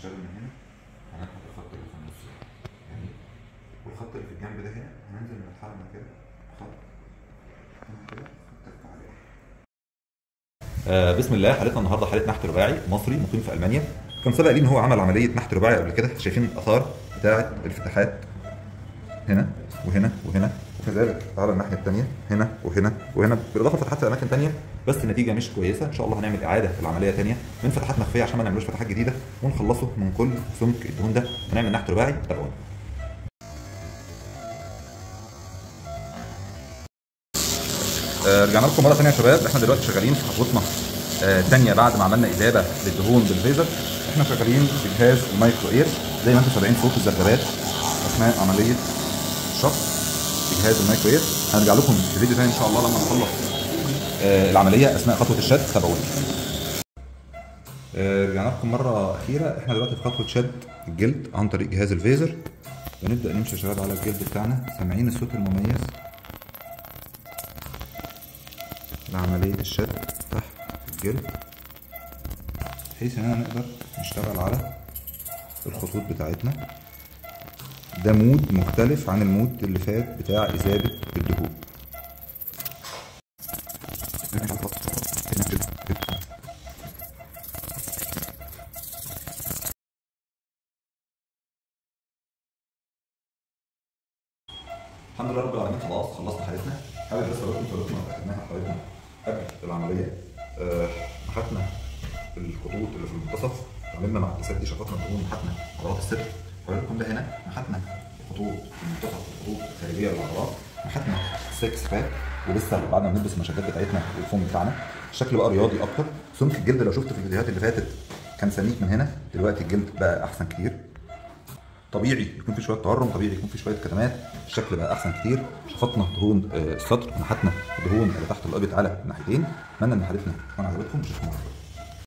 هنشتغل من هنا هناخد الخط اللي في النص ده. يعني والخط اللي في الجنب ده هنا هننزل من الحرمه كده خط هنا كده نتك عليه آه بسم الله حالتنا النهارده حاله نحت رباعي مصري مقيم في المانيا كان سبق لي ان هو عمل عمليه نحت رباعي قبل كده شايفين الاثار بتاعه الفتحات هنا وهنا وهنا وكذلك على الناحيه الثانيه هنا وهنا وهنا بالاضافه لفتحات في اماكن ثانيه بس النتيجه مش كويسه ان شاء الله هنعمل اعاده في العمليه ثانيه من فتحات مخفيه عشان ما نعملوش فتحات جديده ونخلصه من كل سمك الدهون ده ونعمل نحت رباعي تابعونا آه، رجعنا لكم مره ثانيه يا شباب احنا دلوقتي شغالين في خطوتنا ثانيه بعد ما عملنا ازاله للدهون بالفيزر احنا شغالين بجهاز المايكرو اير زي ما انتم سامعين صوت الذبذبات اثناء عمليه الشق بجهاز المايكرو اير هنرجع لكم في فيديو ثاني ان شاء الله لما نخلص آه، العمليه اثناء خطوه الشد تابعونا آه، رجعنا لكم مره اخيره احنا دلوقتي في خطوه شد الجلد عن طريق جهاز الفيزر ونبدا نمشي يا شباب على الجلد بتاعنا سامعين الصوت المميز لعملية الشد تحت الجلد بحيث اننا نقدر نشتغل على الخطوط بتاعتنا ده مود مختلف عن المود اللي فات بتاع إذابة الدهون الحمد لله رب العالمين خلاص خلصنا حالتنا حابب بس اقول لكم طريقتنا اخدناها حالتنا قبل العمليه آه، محتنا الخطوط اللي في المنتصف عملنا مع التسدي شفطنا الدهون محتنا عضلات الصدر حضراتكم ده هنا محتنا الخطوط في المنتصف الخطوط الخارجيه للعضلات محتنا السكس باك ولسه بعد ما بنلبس المشدات بتاعتنا والفوم بتاعنا الشكل بقى رياضي اكتر سمك الجلد لو شفت في الفيديوهات اللي فاتت كان سميك من هنا دلوقتي الجلد بقى احسن كتير طبيعي يكون في شويه تورم طبيعي يكون في شويه كتمات الشكل بقى احسن كتير شفطنا دهون آه، الصدر ونحتنا الدهون اللي تحت الابط على الناحيتين اتمنى ان حالتنا تكون عجبتكم اشوفكم على خير